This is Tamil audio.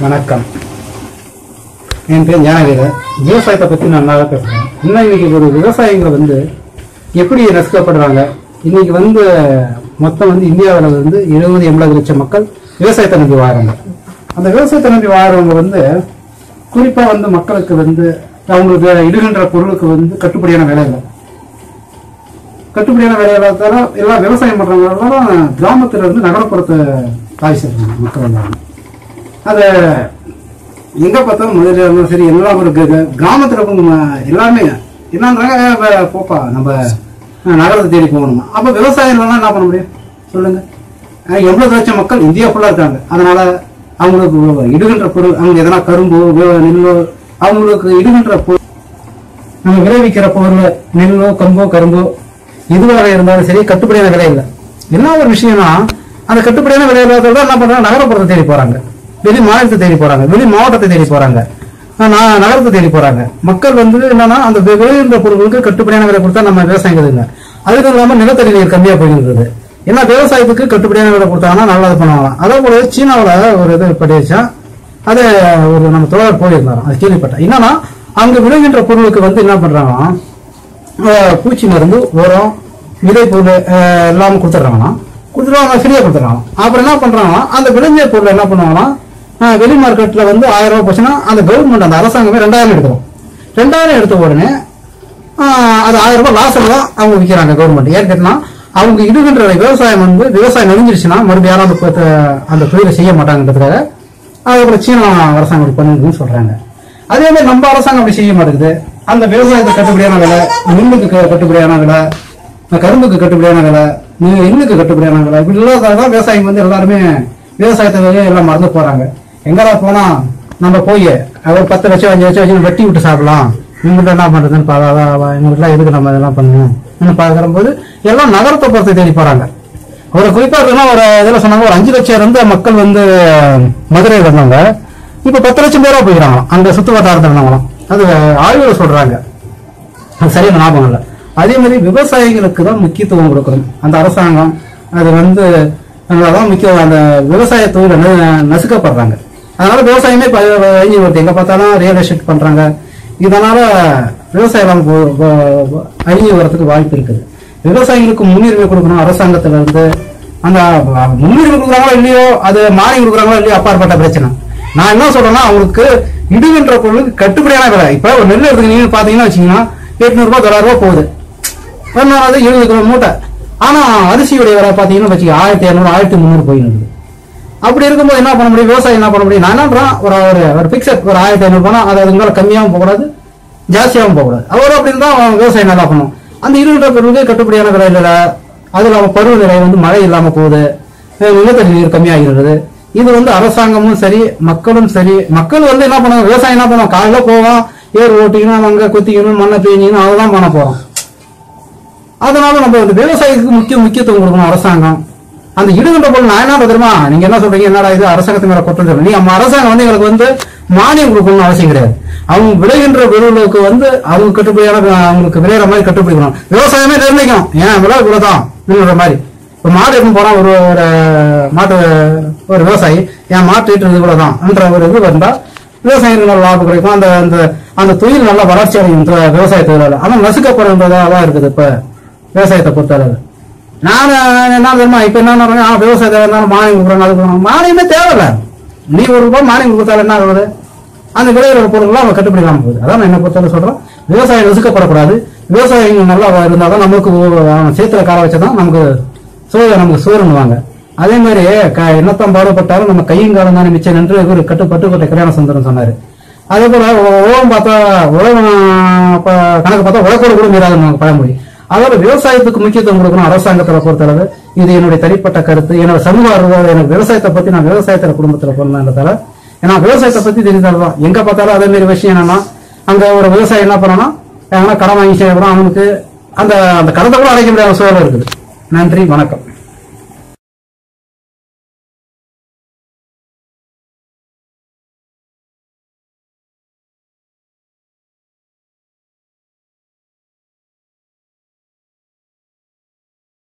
வணக்கம் என் பேர் ஞானவீரர் விவசாயத்தை பற்றி நான் நல்லா பேசுகிறேன் இன்னும் இன்னைக்கு ஒரு விவசாயிகள் வந்து எப்படி நசுக்கப்படுறாங்க இன்னைக்கு வந்து மொத்தம் வந்து இந்தியாவில் வந்து எழுபது எண்பது லட்சம் மக்கள் விவசாயத்தை நம்பி வாழறாங்க அந்த விவசாயத்தை நம்பி வாழறவங்க வந்து குறிப்பாக வந்து மக்களுக்கு வந்து அவங்களுக்கு இடுகின்ற பொருளுக்கு வந்து கட்டுப்படியான விலை இல்லை கட்டுப்படியான வேலை இல்லாதால எல்லாம் விவசாயம் பண்றவங்க கிராமத்துல இருந்து நகரப்புறத்தை தாய் சேர்றாங்க மக்கள் எல்லாரும் அதை எங்க பார்த்தாலும் முதல்ல இருந்தாலும் சரி எல்லாம் ஒரு க- க- கிராமத்துல இருக்கவங்க எல்லாமே என்னன்றாங்க "ஏ, வே- போப்பா நம்ம அஹ், நகரத்தை தேடி போகணும் அப்ப விவசாயம் இல்லைன்னா என்ன பண்ண முடியும் சொல்லுங்க அஹ், எவ்வளவு லட்சம் மக்கள் இந்தியா ஃபுல்லா இருக்காங்க அதனால அவங்களுக்கு இடுகின்ற பொருள் அவங்க எதனா கரும்போ வே- நெல்லோ அவங்களுக்கு இடுகின்ற பொருள் நம்ம விளைவிக்கிற பொருள் நெல்லோ கம்போ கரும்போ எதுவாக இருந்தாலும் சரி கட்டுப்படியான விலை இல்லை என்ன ஒரு விஷயம்னா அந்த கட்டுப்படியான விலை இல்லாதவங்க என்ன பண்றாங்க நகரப்புறத்தை தேடி போறாங்க வெளி மாநிலத்தை தேடி போறாங்க வெளி மாவட்டத்தை தேடி போறாங்க ந- நகரத்தை தேடி போறாங்க மக்கள் வந்து என்னன்னா அந்த வி- விளைகின்ற பொருட்களுக்கு கட்டுப்படியான விலை கொடுத்தா நம்ம விவசாயம் இருக்குதுங்க அதுக்கு இல்லாம நிலத்தடி நீர் கம்மியா போயிருந்தது ஏன்னா விவசாயத்துக்கு கட்டுப்படியான விலை கொடுத்தாங்கன்னா நல்லது பண்ணுவாங்க அதே போல சீனாவுல ஒரு இது படிச்சா அது ஒரு நம்ம தோழர் போயிருந்தாராம் அது கேள்விப்பட்டேன் என்னன்னா அங்க விளைகின்ற பொருளுக்கு வந்து என்ன பண்றாங்கன்னா அஹ், பூச்சி மருந்து உரம் விதை பொருள் அஹ், எல்லாம் கொடுத்துட்றாங்கன்னா கொடுத்துருவாங்க ஃப்ரீயா கொடுத்துறாங்க அப்புறம் என்ன பண்றாங்கன்னா அந்த விளைஞ்ச பொருள் என்ன பண்ணுவாங்கன்னா அஹ், வெளி மார்க்கெட்ல வந்து ஆயிரம் ரூபாய் போச்சுன்னா அந்த கவர்மெண்ட் அந்த அரசாங்கமே ரெண்டாயிரம் எடுத்துரும் ரெண்டாயிரம் எடுத்த உடனே ஆஹ் அது ஆயிரம் ரூபாய் லாஸ்ல தான் அவங்க விற்கிறாங்க கவர்மெண்ட் ஏன் கேட்டா அவங்க இடுகின்ற விவசாயம் வந்து விவசாயம் நெறிஞ்சிருச்சுன்னா மறுபடியும் யாரும் அந்த பத்த- அந்த தொழிலை செய்ய மாட்டாங்கன்றதுக்காக அதுக்கப்புறம் சீனா அரசாங்கம் அப்படி பண்ணுதுன்னு சொல்றாங்க அதே மாதிரி நம்ம அரசாங்கம் அப்படி செய்ய மாட்டேங்குது அந்த விவசாயத்துக்கு கட்டுப்படியான விலை நெல்லுக்கு க- கட்டுப்படியான விலை கரும்புக்கு கட்டுப்படியான விலை நெ- எள்ளுக்கு கட்டுப்படியான விலை இப்படி இல்லாததான் விவசாயிங்க வந்து எல்லாருமே விவசாயத்தை வேலையை எல்லாம் மறந்து போறாங்க எங்கடா போனா நம்ம போய் ஒரு பத்து லட்சம் அஞ்சு லட்சம் வச்சு வெட்டி விட்டு சாப்பிடலாம் இவங்கள்ட்ட என்ன பண்றதுன்னு பார்த்தா எங்களுக்குலாம் எதுக்கு நம்ம இதெல்லாம் பண்ணணும் பார்க்கிற போது எல்லாம் நகரத்தை பொறுத்து தேடி போறாங்க ஒரு குறிப்பா இருக்குன்னா ஒரு இதுல சொன்னாங்க ஒரு அஞ்சு லட்சம் இருந்த மக்கள் வந்து மதுரை வந்தாங்க இப்ப பத்து லட்சம் பேரா போயிடறாங்களாம் அங்க சுத்து வட்டாரத்தில் இருந்தவங்களாம் அது ஆய்வுல சொல்றாங்க அது சரியான ஞாபகம் இல்லை அதே மாதிரி விவசாயிகளுக்கு தான் முக்கியத்துவம் கொடுக்கணும் அந்த அரசாங்கம் அது வந்து அதான் முக்கியம் அந்த விவசாய தொழில ந- நசுக்கப்படுறாங்க அதனால விவசாயமே இப்ப அழிஞ்சு வருது எங்க பார்த்தாலும் ரியல் எஸ்டேட் பண்றாங்க இதனால விவசாயம் போ- போ- போ- அழிஞ்சு வரதுக்கு வாய்ப்பு இருக்குது விவசாயிகளுக்கு முன்னுரிமை கொடுக்கணும் அரசாங்கத்துல இருந்து அந்த முன்னுரிமை கொடுக்குறாங்களோ இல்லையோ அது மாறி கொடுக்குறாங்களோ இல்லையோ அப்பாற்பட்ட பிரச்சனை நான் என்ன சொல்றேன்னா அவங்களுக்கு இடுகின்ற பொருளுக்கு கட்டுப்படியான விலை இப்ப ஒரு நெல் எடுத்துக்கிட்டீங்க பாத்தீங்கன்னா வச்சீங்கன்னா எட்நூறு ரூபாய் தொள்ளாயிரம் ரூபாய் போகுது ஒன்னாவது எழுபது கிலோ மூட்டை ஆனா அரிசியுடைய விலை பாத்தீங்கன்னா வச்சுக்க ஆயிரத்தி இரநூறு ஆயிரத்தி முந்நூறு போயிருக்கு அப்படி இருக்கும்போது என்ன பண்ண முடியும் விவசாயம் என்ன பண்ண முடியும் நான் என்னன்றேன் ஒரு ஒரு ஒரு பிக்சட் ஒரு ஆயிரத்தி ஐநூறு போனா அது அதுக்கு மேல கம்மியாகவும் போகக்கூடாது ஜாஸ்தியாகவும் போகக்கூடாது அவர் அப்படி இருந்தா அவன் விவசாயம் நல்லா பண்ணும் அந்த இருகின்ற பொருளுக்கு கட்டுப்படியான விலை இல்லை அது இல்லாம பருவநிலை வந்து மழை இல்லாம போகுது அஹ் நிலத்தடி நீர் கம்மியாகிறது இது வந்து அரசாங்கமும் சரி மக்களும் சரி மக்கள் வந்து என்ன பண்ணுவாங்க விவசாயம் என்ன பண்ணுவாங்க காலையில போவோம் ஏர் ஓட்டிக்கணும் அங்க குத்திக்கணும் மண்ணை பெய்யணும் அதெல்லாம் பண்ண போறோம் அதனால நம்ம வந்து விவசாயிக்கு முக்கிய முக்கியத்துவம் கொடுக்கணும் அரசாங்கம் அந்த இடுகின்ற பொருள் நான் என்ன தெரியுமா நீங்க என்ன சொல்றீங்க என்னடா இது அரசாங்கத்து மேல குற்றம் சொல்றீங்க நீங்க நம்ம அரசாங்கம் வந்து எங்களுக்கு வந்து மானியம் கொடுக்கணும்னு அவசியம் கிடையாது அவங்க விளைகின்ற பொருளுக்கு வந்து அவங்க கட்டுப்படியான அவங்களுக்கு விளையிற மாதிரி கட்டுப்பிடிக்கணும் விவசாயமே நிர்ணயிக்கணும் ஏன் விலை இவ்வளவுதான் அப்படின்ற மாதிரி இப்ப மாடு எடுத்து போறான் ஒரு ஒரு மாட்டு ஒரு விவசாயி என் மாட்டு ஈட்டுறது இவ்வளவுதான் என்ற ஒரு இது வந்தா விவசாயிகளுக்கு நல்ல லாபம் கிடைக்கும் அந்த அந்த அந்த தொழில் நல்ல வளர்ச்சி அடையும் த- விவசாய தொழிலாளர் ஆனா நசுக்கப்படுறதா தான் இருக்குது இப்ப விவசாயத்தை பொறுத்தளவு நான் என்ன தெரியுமா இப்ப என்ன சொல்றேன், ஆ, விவசாயத்தை இருந்தாலும் மானியம் கொடுக்குறாங்க அது கொடுக்குறாங்க. மானியமே தேவையில்ல நீ ஒரு ரூபாய் மானியம் கொடுத்தாலும் என்ன ஆகுது அந்த விளையிற பொருள்லாம் அவன் கட்டுப்பிடிக்காம போகுது அதான் நான் என்ன பொறுத்தவரை சொல்றேன் விவசாயம் நசுக்கப்படக்கூடாது விவசாயிகள் நல்லா இருந்தாதான் நமக்கு ஒ- அவன் சேத்துல கால வச்சதான் நமக்கு சோறு நமக்கு சோறுன்னுவாங்க அதே மாதிரி க- என்னத்தான் பாடுபட்டாலும் நம்ம கையும் காலம் தானே மிச்சம் என்று இவர் கட்டு பட்டுக்கோட்டை கல்யாண சுந்தரம் சொன்னாரு அதே போல உ- உழவம் பார்த்தா உழவன் ப- கணக்கு பார்த்தா உழக்கோடு கூட மீறாத பழமொழி அதோட விவசாயத்துக்கு முக்கியத்துவம் கொடுக்கணும் அரசாங்கத்துல பொறுத்தளவு இது என்னுடைய தனிப்பட்ட கருத்து என்னோட சமூக ஆர்வம் எனக்கு விவசாயத்தை பத்தி நான் விவசாயத்துல குடும்பத்துல பிறந்ததால ஏன்னா விவசாயத்தை பத்தி தெரிந்தால்தான் எங்க பார்த்தாலும் அதே மாதிரி விஷயம் என்னன்னா அங்க ஒரு விவசாயி என்ன பண்ணனா கடன் வாங்கி செய்யப்படும் அவனுக்கு அந்த அந்த கடத்தை கூட அடைக்க முடியாத சூழல் இருக்குது நன்றி வணக்கம்